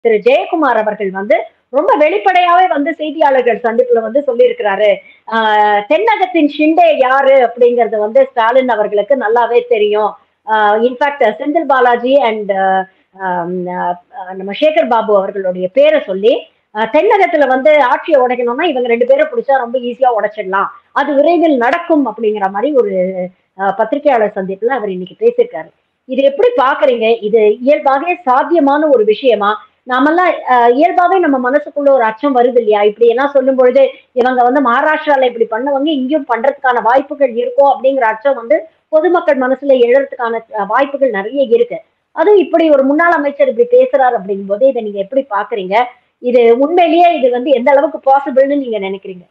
திரு ஜெயக்குமார் அவர்கள் வந்து ரொம்ப வெளிப்படையாவே வந்து செய்தியாளர்கள் சந்திப்புல வந்து சொல்லியிருக்கிறாரு ஆஹ் தென்னகத்தின் ஷிண்டே யாரு அப்படிங்கறது வந்து ஸ்டாலின் அவர்களுக்கு நல்லாவே தெரியும் இன்ஃபேக்ட் செந்தில் பாலாஜி அண்ட் நம்ம சேகர் பாபு அவர்களுடைய பேரை சொல்லி ஆஹ் தென்னகத்துல வந்து ஆட்சியை உடைக்கணும்னா இவங்க ரெண்டு பேரை பிடிச்சா ரொம்ப ஈஸியா உடைச்சிடலாம் அது விரைவில் நடக்கும் அப்படிங்கிற மாதிரி ஒரு ஆஹ் பத்திரிகையாளர் சந்திப்புல அவர் இன்னைக்கு பேசியிருக்காரு இது எப்படி பாக்குறீங்க இது இயல்பாகவே சாத்தியமான ஒரு விஷயமா நாமெல்லாம் ஆஹ் இயல்பாவே நம்ம மனசுக்குள்ள ஒரு அச்சம் வருது இல்லையா இப்படி எல்லாம் சொல்லும் பொழுது இவங்க வந்து மகாராஷ்டிரால இப்படி பண்ணவங்க இங்கேயும் பண்றதுக்கான வாய்ப்புகள் இருக்கும் அப்படிங்கிற அச்சம் வந்து பொதுமக்கள் மனசுல எழறதுக்கான அஹ், வாய்ப்புகள் நிறைய இருக்கு அதுவும் இப்படி ஒரு முன்னாள் அமைச்சர் இப்படி பேசுறாரு அப்படிங்கும் போது இதை நீங்க எப்படி பாக்குறீங்க இது உண்மையிலேயே இது வந்து எந்த அளவுக்கு பாசிபிள்னு நீங்க நினைக்கிறீங்க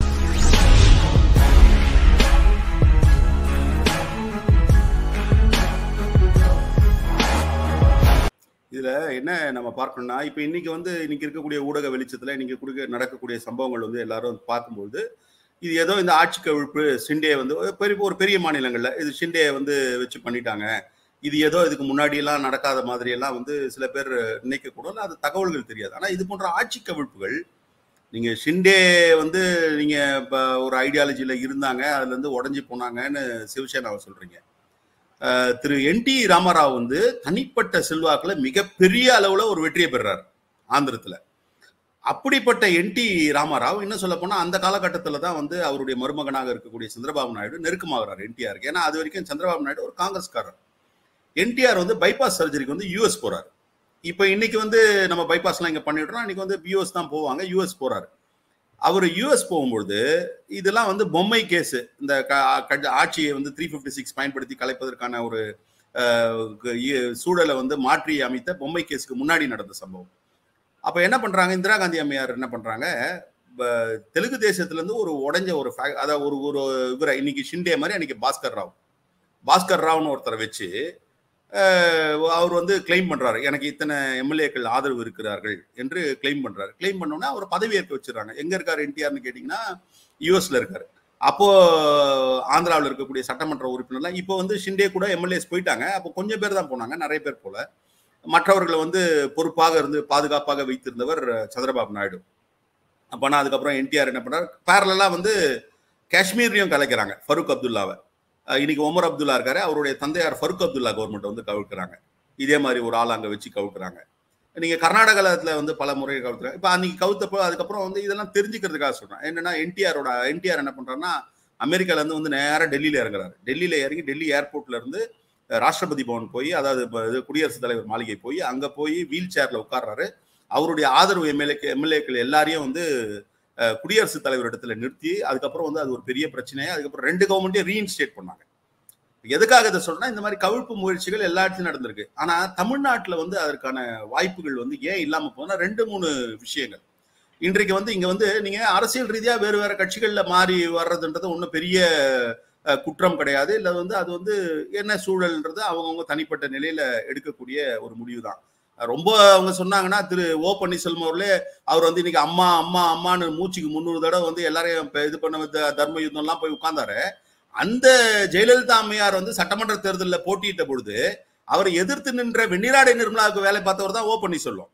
இதுல என்ன நம்ம பார்க்கணும்னா இப்ப இன்னைக்கு வந்து இன்னைக்கு இருக்கக்கூடிய ஊடக வெளிச்சத்துல இன்னைக்கு கொடுக்க நடக்கக்கூடிய சம்பவங்கள் வந்து எல்லாரும் பார்க்கும்போது இது ஏதோ இந்த ஆட்சி கவிழ்ப்பு ஷிண்டே வந்து ஒரு பெரிய ஒரு பெரிய மாநிலங்கள்ல இது ஷிண்டே வந்து வச்சு பண்ணிட்டாங்க இது ஏதோ இதுக்கு முன்னாடி எல்லாம் நடக்காத மாதிரி எல்லாம் வந்து சில பேர் நினைக்க கூட அது தகவல்கள் தெரியாது ஆனா இது போன்ற ஆட்சி கவிழ்ப்புகள் நீங்க ஷிண்டே வந்து நீங்க இப்ப ஒரு ஐடியாலஜில இருந்தாங்க அதுல இருந்து உடஞ்சி போனாங்கன்னு சிவசேனாவை சொல்றீங்க அஹ் திரு என் டி ராமராவ் வந்து தனிப்பட்ட செல்வாக்குல மிகப்பெரிய அளவுல ஒரு வெற்றியை பெறார் ஆந்திரத்துல அப்படிப்பட்ட என் டி ராமராவ் என்ன சொல்ல போனா அந்த காலகட்டத்துல தான் வந்து அவருடைய மருமகனாக இருக்கக்கூடிய சந்திரபாபு நாயுடு நெருக்கமாகிறார் என்டிஆருக்கு ஏன்னா அது வரைக்கும் சந்திரபாபு நாயுடு ஒரு காங்கிரஸ்காரர் என்டிஆர் வந்து பைபாஸ் சர்ஜரிக்கு வந்து யூஎஸ் போறாரு இப்போ இன்னைக்கு வந்து நம்ம பைபாஸ்லாம் இங்க பண்ணிடுறோம் இன்னைக்கு வந்து யூஎஸ் தான் போவாங்க யூஎஸ் போறாரு அவர் யூஎஸ் போகும்பொழுது இதெல்லாம் வந்து பொம்மை கேஸ் இந்த க- க- ஆட்சியை வந்து த்ரீ ஃபிஃப்டி சிக்ஸ் பயன்படுத்தி கலைப்பதற்கான ஒரு அஹ், இ- சூழலை வந்து மாற்றி அமைத்த பொம்மை கேஸுக்கு முன்னாடி நடந்த சம்பவம் அப்ப என்ன பண்றாங்க இந்திரா காந்தி அம்மையார் என்ன பண்றாங்க ப- தெலுங்கு தேசத்துல இருந்து ஒரு உடைஞ்ச ஒரு fac- அதாவது ஒரு ஒரு இவரை இன்னைக்கு ஷிண்டே மாதிரி அன்னைக்கு பாஸ்கர் ராவ் பாஸ்கர் ராவ்னு ஒருத்தரை வச்சு அஹ், அவர் வந்து கிளைம் பண்றாரு எனக்கு இத்தனை எம்எல்ஏக்கள் ஆதரவு இருக்கிறார்கள் என்று கிளைம் பண்றாரு கிளைம் பண்ணோன்னா அவர் பதவியேற்க வச்சிடறாங்க எங்க இருக்காரு என்டிஆர்னு கேட்டீங்கன்னா யூஎஸ்ல இருக்காரு அப்போ ஆந்திராவில் இருக்கக்கூடிய சட்டமன்ற உறுப்பினர்லாம் இப்போ வந்து ஷிண்டே கூட எம்எல்ஏஸ் போயிட்டாங்க அப்போ கொஞ்சம் பேர் தான் போனாங்க நிறைய பேர் போல மற்றவர்களை வந்து பொறுப்பாக இருந்து பாதுகாப்பாக வைத்திருந்தவர் சந்திரபாபு நாயுடு அப்போனா அதுக்கப்புறம் என்டிஆர் என்ன பண்றாரு பேரலாம் வந்து காஷ்மீர்லையும் கலைக்கிறாங்க ஃபருக் அப்துல்லாவை அஹ் இன்னைக்கு ஒமர் அப்துல்லா இருக்காரு அவருடைய தந்தையார் ஃபருக் அப்துல்லா கவர்மெண்ட் வந்து கவிழ்க்கிறாங்க இதே மாதிரி ஒரு ஆள் அங்கே வச்சு கவுக்குறாங்க நீங்க கர்நாடகால வந்து பல முறை கவுத்துறாங்க இப்போ அன்னைக்கு கவுத்தப்போ அதுக்கப்புறம் வந்து இதெல்லாம் தெரிஞ்சுக்கிறதுக்காக சொல்றேன் என்னன்னா என்டிஆரோட என்டிஆர் என்ன பண்றாருன்னா அமெரிக்கால இருந்து வந்து நேரா டெல்லியில இறங்குறாரு டெல்லியில இறங்கி டெல்லி ஏர்போர்ட்ல இருந்து அஹ், ராஷ்டிரபதி பவன் போய் அதாவது இப்ப இது குடியரசுத் தலைவர் மாளிகை போய் அங்க போய் வீல் சேர்ல உட்கார்றாரு அவருடைய ஆதரவு எம்எல்ஏ எம்எல்ஏக்கள் எல்லாரையும் வந்து அஹ், குடியரசுத் தலைவர் இடத்துல நிறுத்தி அதுக்கப்புறம் வந்து அது ஒரு பெரிய பிரச்சனையை அதுக்கப்புறம் ரெண்டு கவர்மெண்ட்டையும் ரீஇன்ஸ்டேட் பண்ணாங்க எதுக்காக இதை சொல்றேன்னா இந்த மாதிரி கவிழ்ப்பு முயற்சிகள் எல்லா இடத்துலயும் நடந்திருக்கு ஆனா தமிழ்நாட்டுல வந்து அதற்கான வாய்ப்புகள் வந்து ஏன் இல்லாம போனா ரெண்டு மூணு விஷயங்கள் இன்றைக்கு வந்து இங்க வந்து நீங்க அரசியல் ரீதியா வேறு வேற கட்சிகள்ல மாறி வர்றதுன்றது ஒன்றும் பெரிய அஹ், குற்றம் கிடையாது இல்ல வந்து அது வந்து என்ன சூழல்ன்றது அவங்கவுங்க தனிப்பட்ட நிலையில எடுக்கக்கூடிய ஒரு முடிவு தான் ரொம்ப அவங்க சொன்னாங்கன்னா திரு ஓ பன்னீர்செல்வம் அவர்களே அவர் வந்து இன்னைக்கு அம்மா அம்மா அம்மான்னு மூச்சுக்கு முந்நூறு தடவை வந்து எல்லாரையும் இப்ப இது பண்ண வந்து தர்ம யுத்தம் எல்லாம் போய் உட்கார்ந்தாரு அந்த ஜெயலலிதா அம்மையார் வந்து சட்டமன்ற தேர்தலில் போட்டியிட்ட பொழுது அவரை எதிர்த்து நின்ற வெண்ணிராடை நிர்மலாவுக்கு வேலை பார்த்தவர் தான் ஓ பன்னீர்செல்வம்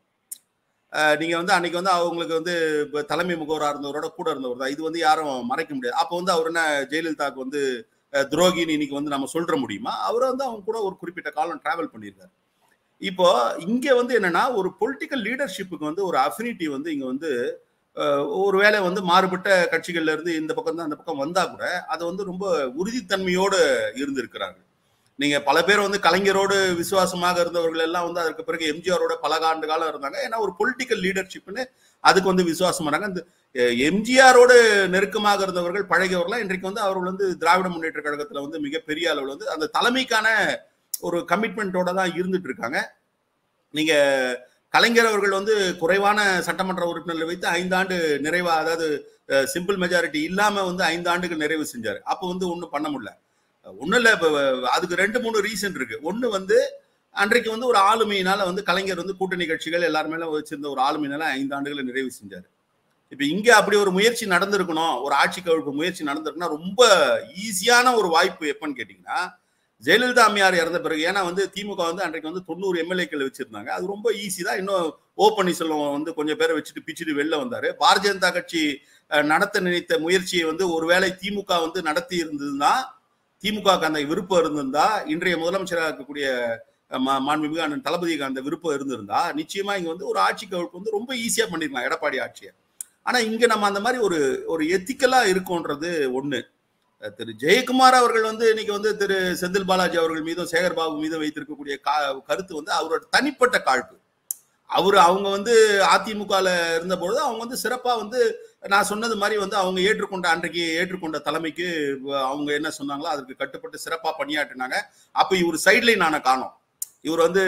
அஹ் நீங்க வந்து அன்னைக்கு வந்து அவங்களுக்கு வந்து இப்ப தலைமை முகவரா இருந்தவரோட கூட இருந்தவர் தான் இது வந்து யாரும் மறைக்க முடியாது அப்போ வந்து அவர் என்ன ஜெயலலிதாவுக்கு வந்து அஹ், துரோகின்னு இன்னைக்கு வந்து நம்ம சொல்ற முடியுமா அவர் வந்து அவங்க கூட ஒரு குறிப்பிட்ட காலம் டிராவல் பண்ணியிருக்காரு இப்போ இங்க வந்து என்னன்னா ஒரு பொலிட்டிக்கல் லீடர்ஷிப்புக்கு வந்து ஒரு அஃபினிட்டி வந்து இங்க வந்து அஹ், ஒருவேளை வந்து மாறுபட்ட கட்சிகள்ல இருந்து இந்த பக்கம் தான் அந்த பக்கம் வந்தா கூட அது வந்து ரொம்ப உறுதித்தன்மையோடு இருந்திருக்கிறாங்க நீங்க பல பேர் வந்து கலைஞரோடு விசுவாசமாக இருந்தவர்கள் எல்லாம் வந்து அதற்கு பிறகு எம்ஜிஆரோட பல ஆண்டு காலம் இருந்தாங்க ஏன்னா ஒரு பொலிட்டிக்கல் லீடர்ஷிப்னு அதுக்கு வந்து விசுவாசம் பண்ணாங்க இந்த எம்ஜிஆரோடு நெருக்கமாக இருந்தவர்கள் பழகியவர்கள்லாம் இன்றைக்கு வந்து அவர்கள் வந்து திராவிட முன்னேற்ற கழகத்துல வந்து மிகப்பெரிய அளவில் வந்து அந்த தலைமைக்கான ஒரு கமிட்மெண்ட்டோட தான் இருந்துட்டு இருக்காங்க நீங்க கலைஞர் அவர்கள் வந்து குறைவான சட்டமன்ற உறுப்பினர்களை வைத்து ஐந்தாண்டு நிறைவா அதாவது சிம்பிள் மெஜாரிட்டி இல்லாம வந்து ஐந்து ஆண்டுகள் நிறைவு செஞ்சாரு அப்போ வந்து ஒன்றும் பண்ண முடியல ஒன்றும் இல்லை இப்போ அதுக்கு ரெண்டு மூணு ரீசன் இருக்கு ஒன்று வந்து அன்றைக்கு வந்து ஒரு ஆளுமையினால வந்து கலைஞர் வந்து கூட்டணி கட்சிகள் எல்லாருமே வச்சிருந்த ஒரு ஆளுமையினால ஐந்து ஆண்டுகளை நிறைவு செஞ்சாரு இப்ப இங்க அப்படி ஒரு முயற்சி நடந்திருக்கணும் ஒரு ஆட்சி கவிழ்ப்பு முயற்சி நடந்திருக்குன்னா ரொம்ப ஈஸியான ஒரு வாய்ப்பு எப்பன்னு கேட்டீங்கன்னா ஜெயலலிதா அம்மையார் இறந்த பிறகு ஏன்னா வந்து திமுக வந்து அன்றைக்கு வந்து தொண்ணூறு எம்எல்ஏக்கள் வச்சிருந்தாங்க அது ரொம்ப ஈஸி தான் இன்னும் ஓ பன்னீர்செல்வம் வந்து கொஞ்சம் பேரை வச்சுட்டு பிச்சுட்டு வெளில வந்தாரு பாரதிய ஜனதா கட்சி அஹ், நடத்த நினைத்த முயற்சியை வந்து ஒருவேளை திமுக வந்து நடத்தி இருந்ததுன்னா திமுகவுக்கு அந்த விருப்பம் இருந்திருந்தா இன்றைய முதலமைச்சராக இருக்கக்கூடிய அஹ், மா- மாண்புமிகு அண்ணன் தளபதிக்கு அந்த விருப்பம் இருந்திருந்தா நிச்சயமா இங்க வந்து ஒரு ஆட்சி கவிழ்ப்பு வந்து ரொம்ப ஈஸியா பண்ணிருக்கலாம் எடப்பாடி ஆட்சியை ஆனா இங்க நம்ம அந்த மாதிரி ஒரு ஒரு எத்திக்கலா இருக்கோன்றது ஒண்ணு அஹ் திரு ஜெயக்குமார் அவர்கள் வந்து இன்னைக்கு வந்து திரு செந்தில் பாலாஜி அவர்கள் மீதும் சேகர் பாபு மீதும் வைத்திருக்கக்கூடிய கா- கருத்து வந்து அவரோட தனிப்பட்ட காழ்ப்பு அவர் அவங்க வந்து அதிமுகல இருந்தபொழுது அவங்க வந்து சிறப்பா வந்து நான் சொன்னது மாதிரி வந்து அவங்க ஏற்றுக்கொண்ட அன்றைக்கு ஏற்றுக்கொண்ட தலைமைக்கு அவங்க என்ன சொன்னாங்களோ அதுக்கு கட்டுப்பட்டு சிறப்பா பணியாற்றினாங்க அப்ப இவர் சைட்லைன் நான காணோம் இவர் வந்து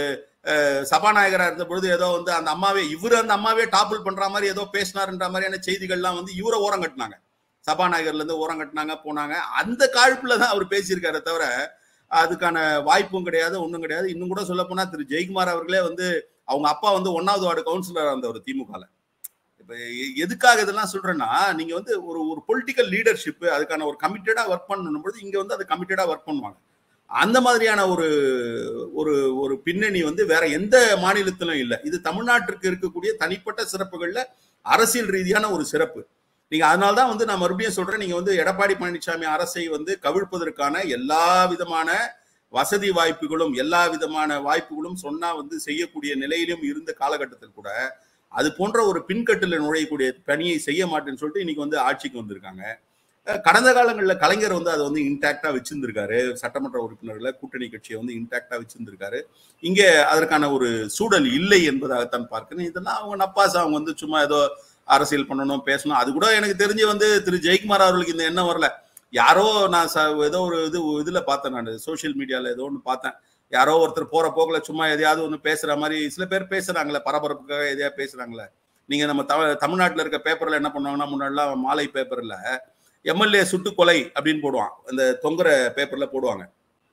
அஹ், சபாநாயகரா இருந்த பொழுது ஏதோ வந்து அந்த அம்மாவே இவர் அந்த அம்மாவே டாப்பிள் பண்ற மாதிரி ஏதோ பேசினாருன்ற மாதிரியான செய்திகள்லாம் வந்து இவரை ஓரம் கட்டினாங்க சபாநாயகர்ல இருந்து ஓரம் கட்டினாங்க போனாங்க அந்த காழ்ப்புல தான் அவர் பேசியிருக்காரு தவிர அதுக்கான வாய்ப்பும் கிடையாது ஒன்றும் கிடையாது இன்னும் கூட சொல்ல போனா திரு ஜெயக்குமார் அவர்களே வந்து அவங்க அப்பா வந்து ஒன்னாவது வார்டு கவுன்சிலரா இருந்தவர் திமுகல இப்ப எ- எதுக்காக இதெல்லாம் சொல்றேன்னா நீங்க வந்து ஒரு ஒரு பொலிட்டிக்கல் லீடர்ஷிப் அதுக்கான ஒரு கமிட்டடா ஒர்க் பண்ணணும் பொழுது இங்க வந்து அது கமிட்டடா ஒர்க் பண்ணுவாங்க அந்த மாதிரியான ஒரு ஒரு ஒரு பின்னணி வந்து வேற எந்த மாநிலத்திலும் இல்லை இது தமிழ்நாட்டிற்கு இருக்கக்கூடிய தனிப்பட்ட சிறப்புகள்ல அரசியல் ரீதியான ஒரு சிறப்பு நீங்க அதனால தான் வந்து நான் மறுபடியும் சொல்றேன் நீங்க வந்து எடப்பாடி பழனிசாமி அரசை வந்து கவிழ்ப்பதற்கான எல்லா விதமான வசதி வாய்ப்புகளும் எல்லா விதமான வாய்ப்புகளும் சொன்னா வந்து செய்யக்கூடிய நிலையிலும் இருந்த காலகட்டத்தில் கூட அது போன்ற ஒரு பின்கட்டில நுழையக்கூடிய பணியை செய்ய மாட்டேன்னு சொல்லிட்டு இன்னைக்கு வந்து ஆட்சிக்கு வந்திருக்காங்க அஹ் கடந்த காலங்களில் கலைஞர் வந்து அதை வந்து இன்டாக்டா வச்சிருந்திருக்காரு சட்டமன்ற உறுப்பினர்களை கூட்டணி கட்சியை வந்து இன்டாக்டா வச்சிருந்திருக்காரு இங்கே அதற்கான ஒரு சூழல் இல்லை என்பதாகத்தான் பார்க்கிறேன் இதெல்லாம் அவங்க நப்பாஸ் அவங்க வந்து சும்மா ஏதோ அரசியல் பண்ணணும் பேசணும் அது கூட எனக்கு தெரிஞ்சு வந்து திரு ஜெயக்குமார் அவர்களுக்கு இந்த எண்ணம் வரல யாரோ நான் ச- ஏதோ ஒரு இது இதுல பார்த்தேன் நான் சோஷியல் மீடியால ஏதோ ஒன்று பார்த்தேன் யாரோ ஒருத்தர் போற போக்குல சும்மா எதையாவது ஒன்று பேசுற மாதிரி சில பேர் பேசுறாங்களே பரபரப்புக்காக எதையா பேசுறாங்களே நீங்க நம்ம தமிழ் தமிழ்நாட்டில் இருக்க பேப்பர்ல என்ன பண்ணுவாங்கன்னா முன்னாடிலாம் மாலை பேப்பர்ல எம்எல்ஏ சுட்டு கொலை அப்படின்னு போடுவான் அந்த தொங்குற பேப்பர்ல போடுவாங்க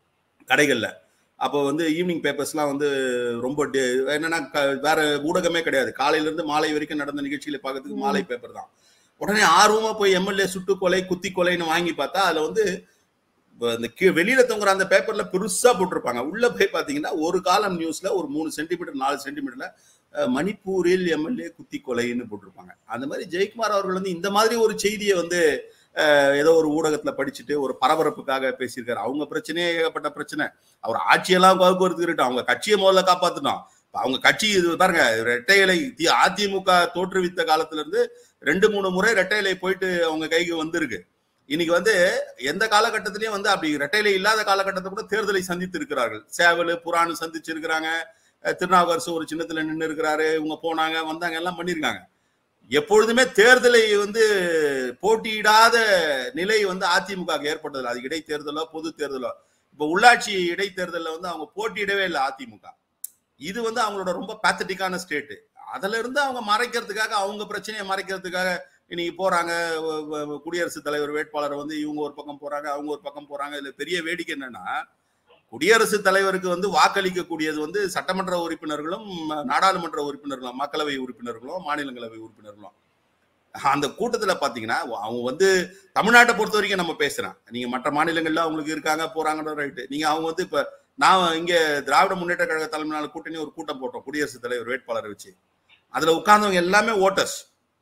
கடைகள்ல அப்போ வந்து ஈவினிங் பேப்பர்ஸ்லாம் வந்து ரொம்ப டே- என்னன்னா க- வேற ஊடகமே கிடையாது காலையில இருந்து மாலை வரைக்கும் நடந்த நிகழ்ச்சியில பார்க்கறதுக்கு மாலை பேப்பர் தான் உடனே ஆர்வமா போய் எம்எல்ஏ சுட்டு கொலை குத்தி கொலைன்னு வாங்கி பார்த்தா அதுல வந்து இப்ப இந்த கீ- வெளியில தொங்குற அந்த பேப்பர்ல பெருசா போட்டிருப்பாங்க உள்ள போய் பாத்தீங்கன்னா ஒரு காலம் நியூஸ்ல ஒரு மூணு சென்டிமீட்டர் நாலு சென்டிமீட்டர்ல அஹ், மணிப்பூரில் எம்எல்ஏ குத்தி கொலைன்னு போட்டிருப்பாங்க அந்த மாதிரி ஜெயக்குமார் அவர்கள் வந்து இந்த மாதிரி ஒரு செய்தியை வந்து அஹ், ஏதோ ஒரு ஊடகத்துல படிச்சுட்டு ஒரு பரபரப்புக்காக பேசியிருக்காரு அவங்க பிரச்சனையே ஏகப்பட்ட பிரச்சனை அவர் ஆட்சியெல்லாம் போக்குவரத்து இருக்கட்டும் அவங்க கட்சியை முதல்ல காப்பாத்தணும் இப்ப அவங்க கட்சி இது பாருங்க ரெட்டை இலை தி- அதிமுக தோற்றுவித்த காலத்துல இருந்து ரெண்டு மூணு முறை ரெட்டை இலை போயிட்டு அவங்க கைக்கு வந்திருக்கு இன்னைக்கு வந்து எந்த காலகட்டத்திலயும் வந்து அப்படி ரெட்டையில இல்லாத காலகட்டத்தை கூட தேர்தலை சந்தித்து இருக்கிறார்கள் சேவல் புறான்னு சந்திச்சு இருக்கிறாங்க அஹ் திருநாவுக்கரசு ஒரு சின்னத்துல நின்று இருக்கிறாரு இவங்க போனாங்க வந்தாங்க எல்லாம் பண்ணியிருக்காங்க எப்பொழுதுமே தேர்தலை வந்து போட்டியிடாத நிலை வந்து அதிமுக க்கு ஏற்பட்டதில்லை அது இடைத்தேர்தலோ பொது தேர்தலோ இப்ப உள்ளாட்சி இடைத்தேர்தலில் வந்து அவங்க போட்டியிடவே இல்லை அதிமுக இது வந்து அவங்களோட ரொம்ப பேத்தட்டிக்கான ஸ்டேட் அதுல இருந்து அவங்க மறைக்கிறதுக்காக அவங்க பிரச்சனையை மறைக்கிறதுக்காக இன்னைக்கு போறாங்க வ- வ- குடியரசுத் தலைவர் வேட்பாளர் வந்து இவங்க ஒரு பக்கம் போறாங்க அவங்க ஒரு பக்கம் போறாங்க இதுல பெரிய வேடிக்கை என்னன்னா குடியரசுத் தலைவருக்கு வந்து வாக்களிக்கக்கூடியது வந்து சட்டமன்ற உறுப்பினர்களும் நாடாளுமன்ற உறுப்பினர்களும் மக்களவை உறுப்பினர்களும் மாநிலங்களவை உறுப்பினர்களும் அந்த கூட்டத்துல பாத்தீங்கன்னா அவங்க வந்து தமிழ்நாட்டை பொறுத்த வரைக்கும் நம்ம பேசுறேன் நீங்க மற்ற மாநிலங்கள்ல அவங்களுக்கு இருக்காங்க போறாங்கன்ற ரைட்டு நீங்க அவங்க வந்து இப்ப நான் இங்க திராவிட முன்னேற்ற கழக தலைமையிலான கூட்டணி ஒரு கூட்டம் போட்டோம் குடியரசுத் தலைவர் வேட்பாளரை வச்சு அதுல உட்கார்ந்தவங்க எல்லாமே ஓட்டர்ஸ்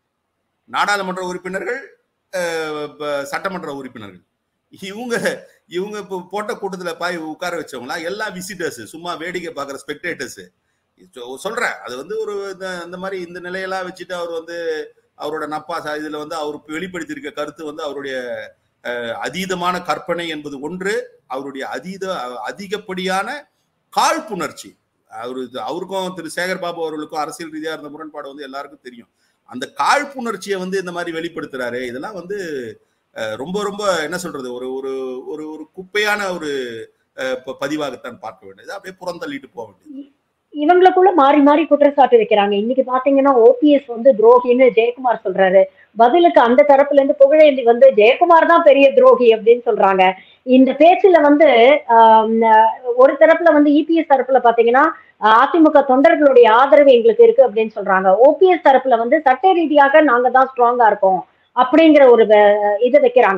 நாடாளுமன்ற உறுப்பினர்கள் அஹ், ப- சட்டமன்ற உறுப்பினர்கள் இவங்க இவங்க இப்போ போட்ட கூட்டத்துல பாய் உட்கார வச்சவங்களா எல்லாம் விசிட்டர்ஸ் சும்மா வேடிக்கை பார்க்குற ஸ்பெக்டேட்டர்ஸ் சொல்றேன் அது வந்து ஒரு இந்த- இந்த மாதிரி இந்த நிலையெல்லாம் வச்சுட்டு அவர் வந்து அவரோட நப்பா ச- இதுல வந்து அவர் வெளிப்படுத்தியிருக்க கருத்து வந்து அவருடைய அஹ், அதீதமான கற்பனை என்பது ஒன்று அவருடைய அதீத அதிகப்படியான காழ்ப்புணர்ச்சி அவரு அவருக்கும் திரு சேகர் பாபு அவர்களுக்கும் அரசியல் ரீதியா இருந்த முரண்பாடு வந்து எல்லாருக்கும் தெரியும் அந்த காழ்ப்புணர்ச்சியை வந்து இந்த மாதிரி வெளிப்படுத்துறாரு இதெல்லாம் வந்து அஹ், ரொம்ப ரொம்ப என்ன சொல்றது ஒரு ஒரு ஒரு ஒரு குப்பையான ஒரு அஹ், ப- பதிவாகத்தான் பார்க்க வேண்டியது அப்படியே புறந்தள்ளிட்டு போக வேண்டியது இவங்களுக்குள்ள மாறி மாறி குற்றச்சாட்டு வைக்கிறாங்க இன்னைக்கு பாத்தீங்கன்னா ஓபிஎஸ் வந்து துரோகின்னு ஜெயக்குமார் சொல்றாரு பதிலுக்கு அந்த தரப்புல இருந்து புகழேந்தி வந்து ஜெயக்குமார் தான் பெரிய துரோகி அப்படின்னு சொல்றாங்க இந்த பேச்சுல வந்து ஆம், ஒரு தரப்புல வந்து இபிஎஸ் தரப்புல பாத்தீங்கன்னா அஹ், அதிமுக தொண்டர்களுடைய ஆதரவு எங்களுக்கு இருக்கு அப்படின்னு சொல்றாங்க ஓபிஎஸ் தரப்புல வந்து சட்ட ரீதியாக நாங்க தான் ஸ்ட்ராங்கா இருக்கோம் அப்படிங்கிற ஒரு வ- இது வைக்கிறாங்க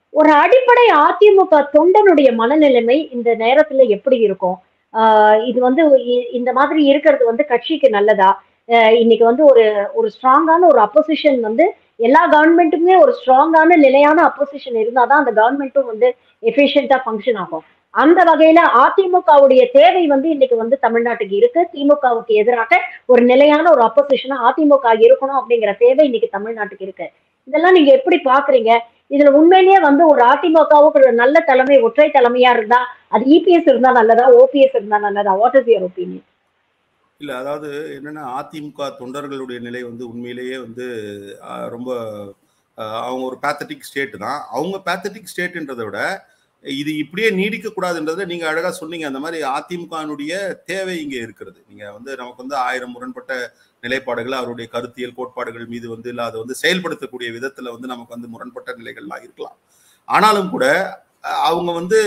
ஒரு அடிப்படை அதிமுக தொண்டனுடைய மனநிலைமை இந்த நேரத்துல எப்படி இருக்கும் ஆஹ் இது வந்து இ- இந்த மாதிரி இருக்கிறது வந்து கட்சிக்கு நல்லதா ஆஹ் இன்னைக்கு வந்து ஒரு ஒரு ஸ்ட்ராங்கான ஒரு அப்போசிஷன் வந்து எல்லா கவர்மெண்ட்டுமே ஒரு ஸ்ட்ராங்கான நிலையான அப்போசிஷன் இருந்தாதான் அந்த கவர்மெண்ட்டும் வந்து எஃபிஷியண்டா ஃபங்க்ஷன் ஆகும் அந்த வகையில அதிமுகவுடைய தேவை வந்து இன்னைக்கு வந்து தமிழ்நாட்டுக்கு இருக்கு திமுகவுக்கு எதிராக ஒரு நிலையான ஒரு அப்போசிஷனா அதிமுக இருக்கணும் அப்படிங்கிற தேவை இன்னைக்கு தமிழ்நாட்டுக்கு இருக்கு இதெல்லாம் நீங்க எப்படி பாக்குறீங்க இதுல உண்மையிலேயே வந்து ஒரு அதிமுகவுக்கு ஒரு நல்ல தலைமை ஒற்றை தலைமையா இருந்தா அது இபிஎஸ் இருந்தா நல்லதா ஓபிஎஸ் இருந்தா நல்லதா வாட் இஸ் யுவர் ஒப்பீனியன் இல்ல அதாவது என்னன்னா அதிமுக தொண்டர்களுடைய நிலை வந்து உண்மையிலேயே வந்து ஆஹ், ரொம்ப ஆஹ், அவங்க ஒரு பேத்தட்டிக் ஸ்டேட் தான் அவங்க பேத்தட்டிக் ஸ்டேட்ன்றதை விட இது இப்படியே நீடிக்க கூடாதுன்றதை நீங்க அழகா சொன்னீங்க அந்த மாதிரி அதிமுகனுடைய தேவை இங்க இருக்கிறது நீங்க வந்து நமக்கு வந்து ஆயிரம் முரண்பட்ட நிலைப்பாடுகள் அவருடைய கருத்தியல் கோட்பாடுகள் மீது வந்து இல்ல அதை வந்து செயல்படுத்தக்கூடிய விதத்துல வந்து நமக்கு வந்து முரண்பட்ட நிலைகள்லாம் இருக்கலாம் ஆனாலும் கூட அஹ், அவங்க வந்து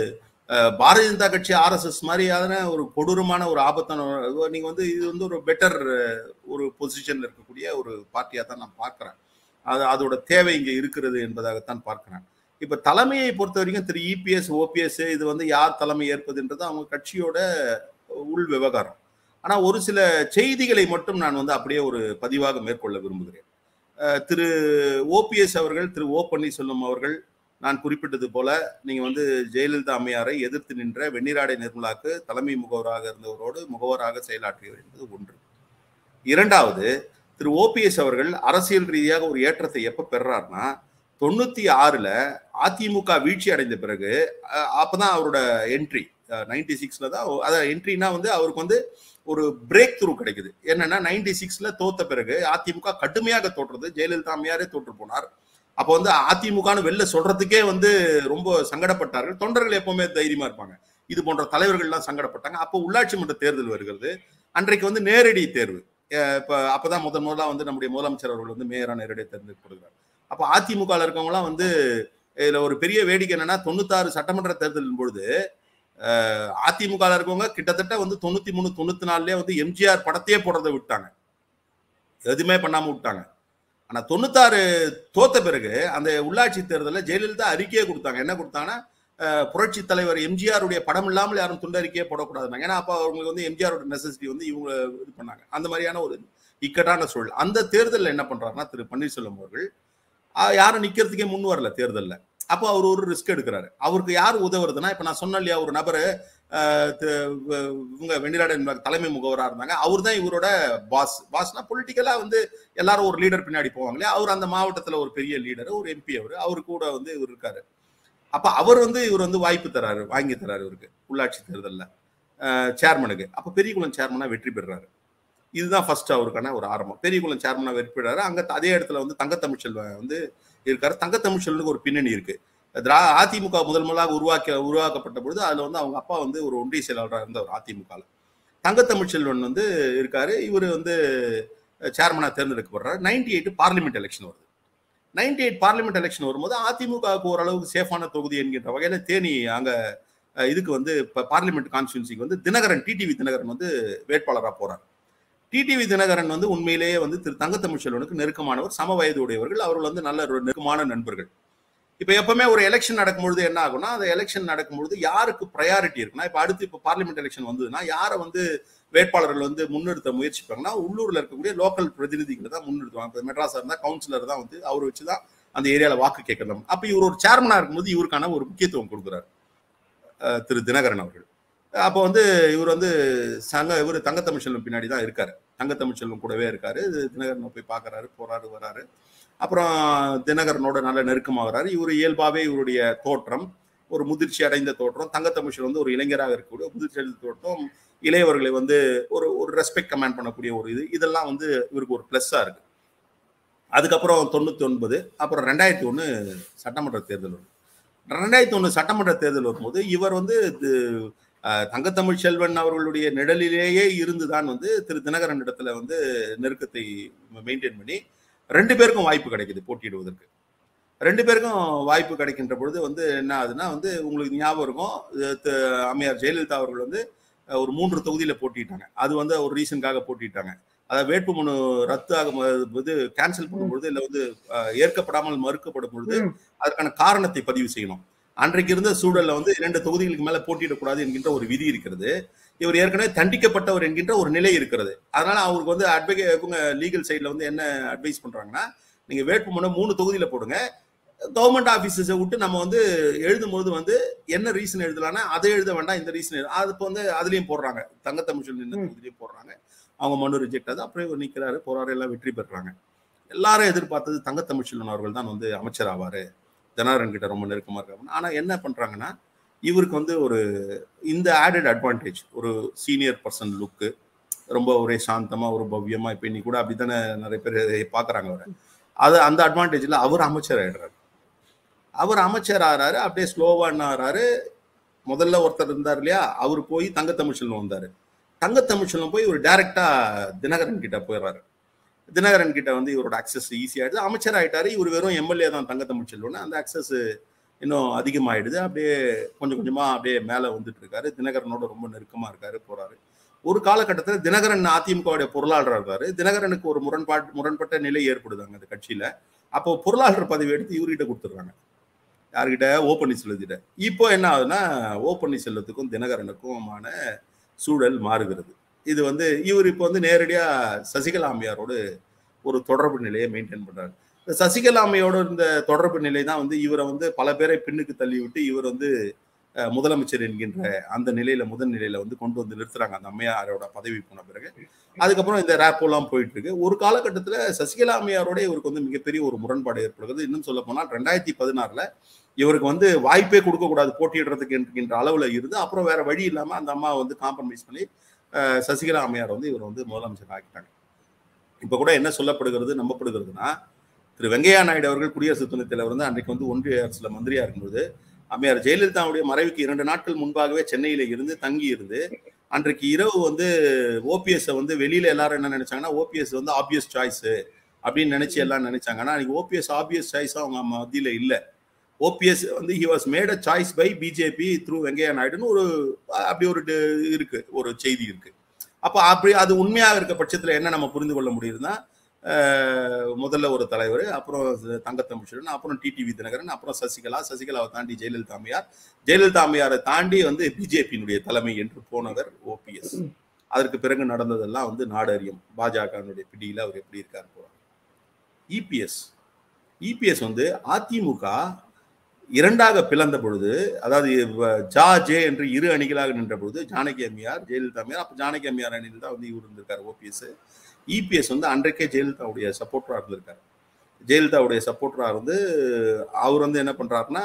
அஹ், பாரதிய ஜனதா கட்சி ஆர்எஸ்எஸ் மாதிரியான ஒரு கொடூரமான ஒரு ஆபத்தான ஒரு- நீங்க வந்து இது வந்து ஒரு பெட்டர் ஒரு பொசிஷன்ல இருக்கக்கூடிய ஒரு பார்ட்டியா தான் நான் பார்க்கிறேன் அது அதோட தேவை இங்க இருக்கிறது என்பதாகத்தான் பார்க்கிறேன் இப்ப தலைமையை பொறுத்த வரைக்கும் திரு இபிஎஸ் ஓபிஎஸ் இது வந்து யார் தலைமை ஏற்பதுன்றது அவங்க கட்சியோட உள் விவகாரம் ஆனா ஒரு சில செய்திகளை மட்டும் நான் வந்து அப்படியே ஒரு பதிவாக மேற்கொள்ள விரும்புகிறேன் அஹ் திரு ஓபிஎஸ் அவர்கள் திரு ஓ பன்னீர்செல்வம் அவர்கள் நான் குறிப்பிட்டது போல நீங்க வந்து ஜெயலலிதா அம்மையாரை எதிர்த்து நின்ற வெண்ணிராடை நிர்மலாக்கு தலைமை முகவராக இருந்தவரோடு முகவராக செயலாற்றியவர் என்பது ஒன்று இரண்டாவது திரு ஓபிஎஸ் அவர்கள் அரசியல் ரீதியாக ஒரு ஏற்றத்தை எப்ப பெறார்னா தொண்ணூத்தி ஆறுல அதிமுக வீழ்ச்சி அடைந்த பிறகு அஹ், அப்பதான் அவரோட என்ட்ரி நைன்டி சிக்ஸ்ல தான் அதான் என்ட்ரினா வந்து அவருக்கு வந்து ஒரு பிரேக் த்ரூ கிடைக்குது என்னன்னா நைன்டி சிக்ஸ்ல தோத்த பிறகு அதிமுக கடுமையாக தோற்றது ஜெயலலிதா அம்மையாரே தோற்று போனார் அப்போ வந்து அதிமுகன்னு வெளில சொல்றதுக்கே வந்து ரொம்ப சங்கடப்பட்டார்கள் தொண்டர்கள் எப்பவுமே தைரியமா இருப்பாங்க இது போன்ற தலைவர்கள்லாம் சங்கடப்பட்டாங்க அப்போ உள்ளாட்சி மன்ற தேர்தல் வருகிறது அன்றைக்கு வந்து நேரடி தேர்வு அஹ் இப்ப அப்பதான் முதன் முதலா வந்து நம்முடைய முதலமைச்சர் அவர்கள் வந்து மேயரா நேரடியாக தேர்ந்தெடுக்கப்படுகிறார் அப்போ அதிமுக இருக்கவங்கலாம் வந்து இதுல ஒரு பெரிய வேடிக்கை என்னன்னா தொண்ணூத்தாறு சட்டமன்ற தேர்தலின் பொழுது அஹ், அதிமுக ல இருக்கவங்க கிட்டத்தட்ட வந்து தொண்ணூத்தி மூணு தொண்ணூத்தி நாலுலயே வந்து எம்ஜிஆர் படத்தையே போடுறதை விட்டாங்க எதுவுமே பண்ணாம விட்டாங்க ஆனா தொண்ணூத்தாறு தோத்த பிறகு அந்த உள்ளாட்சி தேர்தலில் ஜெயலலிதா அறிக்கையே கொடுத்தாங்க என்ன கொடுத்தாங்கன்னா அஹ், புரட்சி தலைவர் எம்ஜிஆருடைய படம் இல்லாமல் யாரும் துண்டறிக்கையே போடக்கூடாதுனாங்க ஏன்னா அப்ப அவங்களுக்கு வந்து எம்ஜிஆரோட நெசசிட்டி வந்து இவங்க இது பண்ணாங்க அந்த மாதிரியான ஒரு இக்கட்டான சூழல் அந்த தேர்தலில் என்ன பண்றாருன்னா திரு பன்னீர்செல்வம் அவர்கள் ஆஹ், யாரும் நிக்கிறதுக்கே முன் வரல தேர்தல்ல அப்போ அவர் ஒரு ரிஸ்க் எடுக்கிறாரு அவருக்கு யார் உதவுறதுன்னா இப்ப நான் சொன்னேன் இல்லையா ஒரு நபர் இவங்க வெண்ணிலாடன் தலைமை முகவரா இருந்தாங்க அவர் தான் இவரோட பாஸ் பாஸ்னா பொலிட்டிக்கலா வந்து எல்லாரும் ஒரு லீடர் பின்னாடி போவாங்க இல்லையா அவர் அந்த மாவட்டத்துல ஒரு பெரிய லீடர் ஒரு எம்பி அவர் அவரு கூட வந்து இவர் இருக்காரு அப்ப அவர் வந்து இவர் வந்து வாய்ப்பு தராரு வாங்கி தராரு இவருக்கு உள்ளாட்சி தேர்தல்ல சேர்மனுக்கு அப்ப பெரியகுளம் சேர்மனா வெற்றி பெறாரு இதுதான் ஃபர்ஸ்ட் அவருக்கான ஒரு ஆரம்பம் பெரியகுளம் சேர்மனா வெற்றி பெறாரு அங்க அதே இடத்துல வந்து தங்கத்தமிழ்ச்செல்வன் வந்து இருக்காரு தங்கத்தமிழ்ச்செல்வனுக்கு ஒரு பின்னணி இருக்கு திரா அதிமுக முதல் முதலாக உருவாக்க உருவாக்கப்பட்ட பொழுது அதுல வந்து அவங்க அப்பா வந்து ஒரு ஒன்றிய செயலாளராக இருந்தவர் அதிமுகவில் தங்கத்தமிழ்ச்செல்வன் வந்து இருக்காரு இவர் வந்து சேர்மனா தேர்ந்தெடுக்கப்படுறாரு நைன்டி எயிட் பார்லிமெண்ட் எலெக்ஷன் வருது நைன்டி எயிட் பார்லிமெண்ட் எலெக்ஷன் வரும்போது அதிமுகவுக்கு ஓரளவுக்கு சேஃபான தொகுதி என்கின்ற வகையில தேனி அங்க அஹ், இதுக்கு வந்து இப்போ பார்லிமெண்ட் கான்ஸ்டியூன்சிக்கு வந்து தினகரன் டிடிவி தினகரன் வந்து வேட்பாளராக போறார் டிடிவி தினகரன் வந்து உண்மையிலேயே வந்து திரு தங்கத்தமிழ்ச்செல்வனுக்கு நெருக்கமானவர் சம வயது உடையவர்கள் அவர்கள் வந்து நல்ல ஒரு நெருக்கமான நண்பர்கள் இப்ப எப்பவுமே ஒரு எலெக்ஷன் நடக்கும்பொழுது என்ன ஆகும்னா அந்த எலெக்ஷன் நடக்கும்பொழுது யாருக்கு ப்ரையாரிட்டி இருக்குன்னா இப்ப அடுத்து இப்ப பார்லிமெண்ட் எலெக்ஷன் வந்ததுன்னா யாரை வந்து வேட்பாளர்கள் வந்து முன்னிறுத்த முயற்சிப்பாங்கன்னா உள்ளூர்ல இருக்கக்கூடிய லோக்கல் பிரதிநிதிகளை தான் முன்னிறுத்துவாங்க இப்ப மெட்ராஸா இருந்தா கவுன்சிலர் தான் வந்து அவர் வச்சுதான் அந்த ஏரியால வாக்கு கேட்கலாம் அப்ப இவர் ஒரு சேர்மனா இருக்கும்போது இவருக்கான ஒரு முக்கியத்துவம் கொடுக்குறாரு அஹ் திரு தினகரன் அவர்கள் அப்போ வந்து இவர் வந்து சங்க இவர் தங்கத்தமிழ்ச்செல்வம் பின்னாடி தான் இருக்காரு தங்கத்தமிழ்ச்செல்வம் கூடவே இருக்காரு தினகரனை போய் பார்க்கறாரு போறாரு வராரு அப்புறம் தினகரனோட நல்ல நெருக்கமாக வராரு இவர் இயல்பாகவே இவருடைய தோற்றம் ஒரு முதிர்ச்சி அடைந்த தோற்றம் தங்கத்தமிழ்ச்சல் வந்து ஒரு இளைஞராக இருக்கக்கூடிய முதிர்ச்சி அடைந்த தோற்றம் இளையவர்களை வந்து ஒரு ஒரு ரெஸ்பெக்ட் கமெண்ட் பண்ணக்கூடிய ஒரு இது இதெல்லாம் வந்து இவருக்கு ஒரு ப்ளஸ்ஸாக இருக்கு அதுக்கப்புறம் தொண்ணூத்தி ஒன்பது அப்புறம் ரெண்டாயிரத்தி ஒன்று சட்டமன்ற தேர்தல் வரும் ரெண்டாயிரத்தி ஒன்று சட்டமன்ற தேர்தல் வரும்போது இவர் வந்து இது, அஹ், தங்கத்தமிழ் செல்வன் அவர்களுடைய நிழலிலேயே இருந்துதான் வந்து திரு தினகரன் இடத்துல வந்து நெருக்கத்தை மெயின்டைன் பண்ணி ரெண்டு பேருக்கும் வாய்ப்பு கிடைக்குது போட்டியிடுவதற்கு ரெண்டு பேருக்கும் வாய்ப்பு கிடைக்கின்ற பொழுது வந்து என்ன ஆகுதுன்னா வந்து உங்களுக்கு ஞாபகம் இருக்கும் இது த- அம்மையார் ஜெயலலிதா அவர்கள் வந்து அஹ், ஒரு மூன்று தொகுதியில போட்டிட்டாங்க அது வந்து ஒரு ரீசனுக்காக போட்டிட்டாங்க அதாவது வேட்புமனு ரத்து ஆகும் இது கேன்சல் பண்ணும்பொழுது இல்லை வந்து அஹ், ஏற்கப்படாமல் மறுக்கப்படும் பொழுது ம். அதற்கான காரணத்தை பதிவு செய்யணும் அன்றைக்கு இருந்த சூழல்ல வந்து இரண்டு தொகுதிகளுக்கு மேல போட்டியிடக்கூடாது என்கின்ற ஒரு விதி இருக்கிறது இவர் ஏற்கனவே தண்டிக்கப்பட்டவர் என்கின்ற ஒரு நிலை இருக்கிறது அதனால அவருக்கு வந்து அட்வொகே இவங்க லீகல் சைட்ல வந்து என்ன அட்வைஸ் பண்றாங்கன்னா நீங்க வேட்புமனு மூணு தொகுதியில போடுங்க கவர்மெண்ட் ஆபீசஸை விட்டு நம்ம வந்து எழுதும்போது வந்து என்ன ரீசன் எழுதலாம்னா அதை எழுத வேண்டாம் இந்த ரீசன் அது இப்போ வந்து அதுலயும் போடுறாங்க தங்கத்தமிழ் நின்ற ம். தொகுதியிலையும் போடுறாங்க அவங்க மனு ரிஜெக்ட் ஆகுது அப்புறம் இவர் நிக்கிறாரு போறாரு எல்லாம் வெற்றி பெறுறாங்க எல்லாரும் எதிர்பார்த்தது தங்கத்தமிழ்ச்செல்வன் அவர்கள் தான் வந்து அமைச்சர் ஆவாரு தினகரன் கிட்ட ரொம்ப நெருக்கமா இருக்காங்க ஆனா என்ன பண்றாங்கன்னா இவருக்கு வந்து ஒரு இந்த ஆடட் அட்வான்டேஜ் ஒரு சீனியர் பர்சன் லுக்கு ரொம்ப ஒரே சாந்தமா ஒரு பவ்யமா இப்ப இன்னைக்கு கூட அப்படித்தானே நிறைய பேர் பாக்குறாங்க அவரை அது அந்த அட்வான்டேஜ்ல அவர் அமைச்சர் ஆயிடுறாரு அவர் அமைச்சர் ஆறாரு அப்படியே ஸ்லோவா என்ன ஆறாரு முதல்ல ஒருத்தர் இருந்தார் இல்லையா அவர் போய் தங்கத்தமிழ்ச்செல்வன் வந்தாரு தங்கத்தமிழ்ச்செல்வன் போய் ஒரு டைரக்டா தினகரன் கிட்ட போயிடுறாரு தினகரன் கிட்ட வந்து இவரோட அக்சஸ் ஈஸி ஆயிடுது அமைச்சர் ஆயிட்டாரு இவர் வெறும் எம்எல்ஏ தான் தங்கத்தமிழ்ச்செல்வன் அந்த அக்சஸ் இன்னும் அதிகமாயிடுது அப்படியே கொஞ்சம் கொஞ்சமா அப்படியே மேல வந்துட்டு இருக்காரு தினகரனோட ரொம்ப நெருக்கமா இருக்காரு போறாரு ஒரு காலகட்டத்தில் தினகரன் அதிமுகவுடைய பொருளாளராக இருந்தாரு தினகரனுக்கு ஒரு முரண்பாட்டு முரண்பட்ட நிலை ஏற்படுதாங்க அந்த கட்சியில அப்போ பொருளாளர் பதவி எடுத்து இவர்கிட்ட கொடுத்துட்றாங்க யார்கிட்ட ஓ பன்னீர்செல்வத்திட்ட இப்போ என்ன ஆகுதுன்னா ஓ பன்னீர்செல்வத்துக்கும் தினகரனுக்குமான சூழல் மாறுகிறது இது வந்து இவர் இப்போ வந்து நேரடியா சசிகலா அம்மையாரோடு ஒரு தொடர்பு நிலையை மெயின்டைன் பண்றாரு இந்த சசிகலா அம்மையோட இருந்த தொடர்பு நிலை தான் வந்து இவரை வந்து பல பேரை பின்னுக்கு தள்ளி விட்டு இவர் வந்து அஹ், முதலமைச்சர் என்கின்ற அந்த நிலையில முதல் நிலையில வந்து கொண்டு வந்து நிறுத்துறாங்க அந்த அம்மையாரோட பதவி போன பிறகு அதுக்கப்புறம் இந்த ரேப்போலாம் போயிட்டு இருக்கு ஒரு காலகட்டத்துல சசிகலா அம்மையாரோட இவருக்கு வந்து மிகப்பெரிய ஒரு முரண்பாடு ஏற்படுகிறது இன்னும் சொல்ல போனால் ரெண்டாயிரத்தி பதினாறுல இவருக்கு வந்து வாய்ப்பே கொடுக்க கூடாது போட்டியிடுறதுக்கு என்கின்ற அளவுல இருந்து அப்புறம் வேற வழி இல்லாம அந்த அம்மா வந்து காம்ப்ரமைஸ் பண்ணி அஹ், சசிகலா அம்மையார் வந்து இவர் வந்து முதலமைச்சர் ஆக்கிட்டாங்க இப்ப கூட என்ன சொல்லப்படுகிறது நம்பப்படுகிறதுனா திரு வெங்கையா நாயுடு அவர்கள் குடியரசு துணைத் தலைவர் வந்து அன்றைக்கு வந்து ஒன்றிய அரசுல மந்திரியா இருக்கும்போது அம்மையார் ஜெயலலிதாவுடைய மறைவுக்கு இரண்டு நாட்கள் முன்பாகவே சென்னையில இருந்து தங்கி இருந்து அன்றைக்கு இரவு வந்து ஓபிஎஸ் வந்து வெளியில எல்லாரும் என்ன நினைச்சாங்கன்னா ஓபிஎஸ் வந்து ஆப்வியஸ் சாய்ஸ் அப்படின்னு நினைச்சு எல்லாம் நினைச்சாங்க ஆனா அன்னைக்கு ஓபிஎஸ் ஆப்வியஸ் சாய்ஸ் அவங்க மத்தியில இல்ல ஓபிஎஸ் வந்து he was made a choice by BJP through Venkaiah நாயுடுன்னு ஒரு அப்படி ஒரு டு- இருக்கு ஒரு செய்தி இருக்கு அப்ப அப்படி அது உண்மையாக இருக்க பட்சத்துல என்ன நம்ம புரிந்து கொள்ள முடியுதுன்னா அஹ், முதல்ல ஒரு தலைவர் அப்புறம் தங்கத்தமிழ்ச்செல்வன் அப்புறம் டிடிவி தினகரன் அப்புறம் சசிகலா சசிகலாவை தாண்டி ஜெயலலிதா அம்மையார் ஜெயலலிதா அம்மையாரை தாண்டி வந்து பிஜேபியினுடைய தலைமை என்று போனவர் ஓபிஎஸ் அதற்கு பிறகு நடந்ததெல்லாம் வந்து நாடு அறியும் பாஜகனுடைய பிடியில அவர் எப்படி இருக்கார் போறார் இபிஎஸ் இபிஎஸ் வந்து அதிமுக இரண்டாக பிளந்த பொழுது அதாவது வ- ஜா ஜே என்று இரு அணிகளாக நின்ற பொழுது ஜானகி அம்மையார் ஜெயலலிதா அம்மையார் அப்ப ஜானகி அம்மையார் அணியில் தான் வந்து இவர் இருந்திருக்காரு ஓபிஎஸ் இபிஎஸ் வந்து அன்றைக்கே ஜெயலலிதாவுடைய சப்போர்ட்டரா இருந்திருக்காரு ஜெயலலிதாவுடைய சப்போர்ட்டரா இருந்து அவர் வந்து என்ன பண்றாருன்னா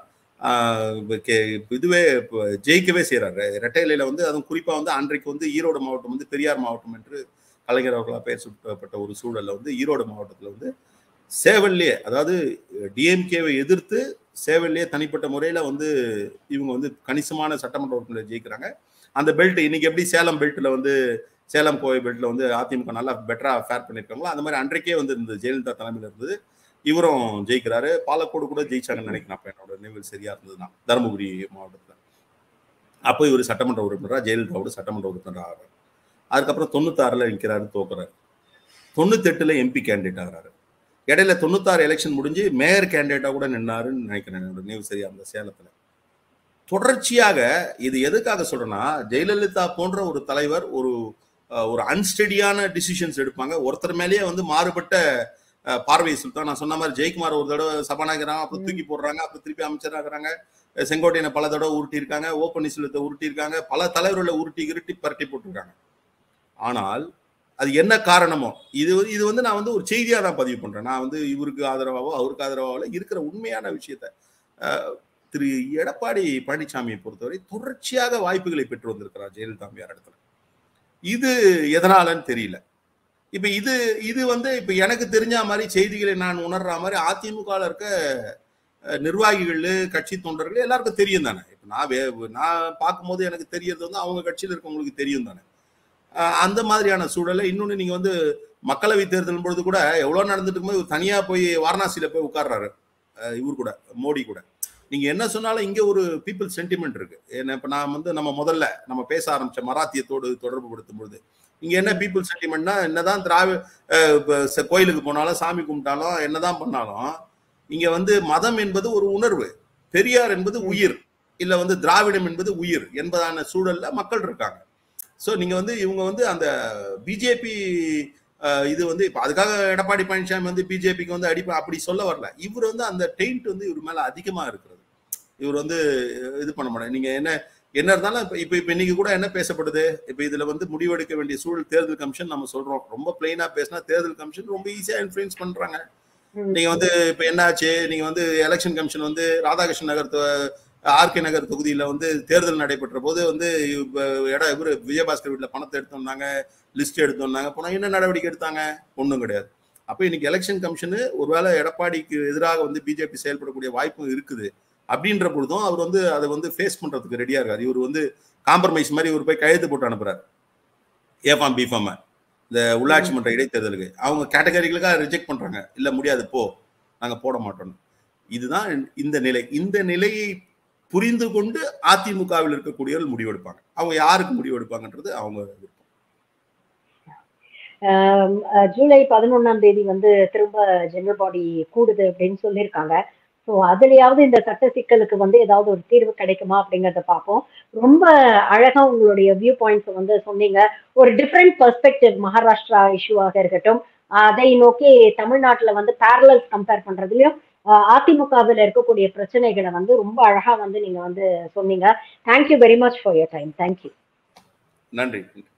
ஆஹ் இப்ப கே- இதுவே இப்ப ஜெயிக்கவே செய்யறாரு ரெட்டையில வந்து அதுவும் குறிப்பா வந்து அன்றைக்கு வந்து ஈரோடு மாவட்டம் வந்து பெரியார் மாவட்டம் என்று கலைஞர் அவர்களால் பெயர் சூட்டப்பட்ட ஒரு சூழல்ல வந்து ஈரோடு மாவட்டத்துல வந்து சேவல்லே அதாவது டிஎம்கேவை எதிர்த்து சேவல்லே தனிப்பட்ட முறையில வந்து இவங்க வந்து கணிசமான சட்டமன்ற உறுப்பினர் ஜெயிக்கிறாங்க அந்த பெல்ட் இன்னைக்கு எப்படி சேலம் பெல்ட்ல வந்து சேலம் கோவை பெல்ட்ல வந்து அதிமுக நல்லா பெட்டரா ஃபேர் பண்ணியிருக்காங்களோ அந்த மாதிரி அன்றைக்கே வந்து இருந்தது ஜெயலலிதா தலைமையில இருந்தது இவரும் ஜெயிக்கிறாரு பாலக்கோடு கூட ஜெயிச்சாங்கன்னு நினைக்கிறேன் அப்ப என்னோட நினைவு சரியா இருந்ததுன்னா தருமபுரி மாவட்டத்துல அப்போ இவர் சட்டமன்ற உறுப்பினரா ஜெயலலிதாவோட சட்டமன்ற உறுப்பினரா ஆகிறார் அதுக்கப்புறம் தொண்ணூத்தாறுல நிற்கிறாரு தோக்குறாரு தொண்ணூத்தெட்டுல எம்பி கேண்டிடேட் ஆகிறாரு இடையில தொண்ணூத்தாறு எலெக்ஷன் முடிஞ்சு மேயர் கேண்டிடேட்டா கூட நின்னாருன்னு நினைக்கிறேன் என்னோட நினைவு சரியா இருந்த சேலத்துல தொடர்ச்சியாக இது எதுக்காக சொல்றேன்னா ஜெயலலிதா போன்ற ஒரு தலைவர் ஒரு அஹ், ஒரு அன்ஸ்டடியான டிசிஷன்ஸ் எடுப்பாங்க ஒருத்தர் மேலேயே வந்து மாறுபட்ட அஹ், பார்வையை செலுத்தும் நான் சொன்ன மாதிரி ஜெயக்குமார் ஒரு தடவை சபாநாயகராங்க அப்புறம் தூக்கி போடுறாங்க அப்புறம் திருப்பி அமைச்சராகிறாங்க செங்கோட்டையனை பல தடவை உருட்டி இருக்காங்க ஓ பன்னீர்செல்வத்தை உருட்டி இருக்காங்க பல தலைவர்களை உருட்டி கிருட்டி பரட்டி போட்டிருக்காங்க ஆனால் அது என்ன காரணமோ இது வந்து- இது வந்து நான் வந்து ஒரு செய்தியா தான் பதிவு பண்றேன் நான் வந்து இவருக்கு ஆதரவாவோ அவருக்கு ஆதரவாவோ இருக்கிற உண்மையான விஷயத்த அஹ், திரு எடப்பாடி பழனிசாமியை பொறுத்தவரை தொடர்ச்சியாக வாய்ப்புகளை பெற்று வந்திருக்கிறார் ஜெயலலிதா அம்மையார் இடத்துல இது எதனாலன்னு தெரியல இப்ப இது இது வந்து இப்ப எனக்கு தெரிஞ்ச மாதிரி செய்திகளை நான் உணர்ற மாதிரி அதிமுக இருக்க அஹ், நிர்வாகிகள் கட்சி தொண்டர்கள் எல்லாருக்கும் தெரியும் தானே இப்ப நான் வே- நான் பார்க்கும்போது எனக்கு தெரியறது வந்து அவங்க கட்சியில் இருக்கவங்களுக்கு தெரியும் தானே அஹ், அந்த மாதிரியான சூழல்ல இன்னொன்னு நீங்க வந்து மக்களவை தேர்தல் பொழுது கூட எவ்வளவு நடந்துட்டு இருக்கும்போது இவர் தனியா போய் வாரணாசியில போய் உட்கார்றாரு அஹ், இவர் கூட மோடி கூட நீங்க என்ன சொன்னாலும் இங்க ஒரு பீப்புள் சென்டிமெண்ட் இருக்கு ஏன்னா இப்ப நான் வந்து நம்ம முதல்ல நம்ம பேச ஆரம்பிச்ச மராத்தியத்தோடு தொடர்பு படுத்தும் பொழுது இங்க என்ன பீப்புள் சென்டிமெண்ட்னா என்னதான் திராவி அஹ், இப்ப ச- கோயிலுக்கு போனாலும் சாமி கும்பிட்டாலும் என்னதான் பண்ணாலும் இங்க வந்து மதம் என்பது ஒரு உணர்வு பெரியார் என்பது உயிர் இல்ல வந்து திராவிடம் என்பது உயிர் என்பதான சூழல்ல மக்கள் இருக்காங்க சோ நீங்க வந்து இவங்க வந்து அந்த பிஜேபி இது வந்து இப்ப அதுக்காக எடப்பாடி பழனிசாமி வந்து பிஜேபிக்கு வந்து அடிப்ப அப்படி சொல்ல வரல இவர் வந்து அந்த டெயிண்ட் வந்து இவர் மேல அதிகமா இருக்கிறது இவர் வந்து இது பண்ண மாட்டாங்க நீங்க என்ன என்ன இருந்தாலும் இப்ப இப்ப இப்ப இன்னைக்கு கூட என்ன பேசப்படுது இப்ப இதுல வந்து முடிவெடுக்க வேண்டிய சூழல் தேர்தல் கமிஷன் நம்ம சொல்றோம் ரொம்ப பிளைனா பேசினா தேர்தல் கமிஷன் ரொம்ப ஈஸியா இன்ஃபுளுன்ஸ் பண்றாங்க ம். நீங்க வந்து இப்ப என்னாச்சு நீங்க வந்து எலெக்ஷன் கமிஷன் வந்து ராதாகிருஷ்ணன் நகர் ஆர்கே நகர் தொகுதியில வந்து தேர்தல் நடைபெற்ற போது வந்து இப்ப இட இவரு விஜயபாஸ்கர் வீட்டுல பணத்தை எடுத்து வந்தாங்க லிஸ்ட் எடுத்து வந்தாங்க போனா என்ன நடவடிக்கை எடுத்தாங்க ஒண்ணும் கிடையாது அப்ப இன்னைக்கு எலெக்ஷன் கமிஷனு ஒருவேளை எடப்பாடிக்கு எதிராக வந்து பிஜேபி செயல்படக்கூடிய வாய்ப்பும் இருக்குது அப்படின்ற பொழுதும் அவர் வந்து அதை வந்து ஃபேஸ் பண்றதுக்கு ரெடியா இருக்காரு இவர் வந்து காம்ப்ரமைஸ் மாதிரி இவர் போய் கையெழுத்து போட்டு அனுப்புறாரு ஏஃபாம் பிஃபாம் இந்த உள்ளாட்சி மன்ற இடைத்தேர்தலுக்கு அவங்க கேட்டகரிகளுக்காக ரிஜெக்ட் பண்றாங்க இல்ல முடியாது போ நாங்க போட மாட்டோம் இதுதான் இந்த நிலை இந்த நிலையை புரிந்து கொண்டு அதிமுகவில் இருக்கக்கூடியவர்கள் முடிவெடுப்பாங்க அவங்க யாருக்கு முடிவெடுப்பாங்கன்றது அவங்க விருப்பம். ஆம், அஹ், ஜூலை பதினொன்னாம் தேதி வந்து திரும்ப ஜெனரல் பாடி கூடுது அப்படின்னு சொல்லியிருக்காங்க ஸோ அதுலயாவது இந்த சட்ட சிக்கலுக்கு வந்து ஏதாவது ஒரு தீர்வு கிடைக்குமா அப்படிங்கறத பார்ப்போம் ரொம்ப அழகா உங்களுடைய வியூ பாயிண்ட்ஸ் வந்து சொன்னீங்க ஒரு டிஃப்ரெண்ட் பெர்ஸ்பெக்டிவ் மகாராஷ்டிரா இஷ்யூவாக இருக்கட்டும் அதை நோக்கி தமிழ்நாட்டுல வந்து பேரலல்ஸ் கம்பேர் பண்றதுலயும் அஹ், அதிமுகவில் இருக்கக்கூடிய பிரச்சனைகளை வந்து ரொம்ப அழகா வந்து நீங்க வந்து சொன்னீங்க thank you very much for your time thank you நன்றி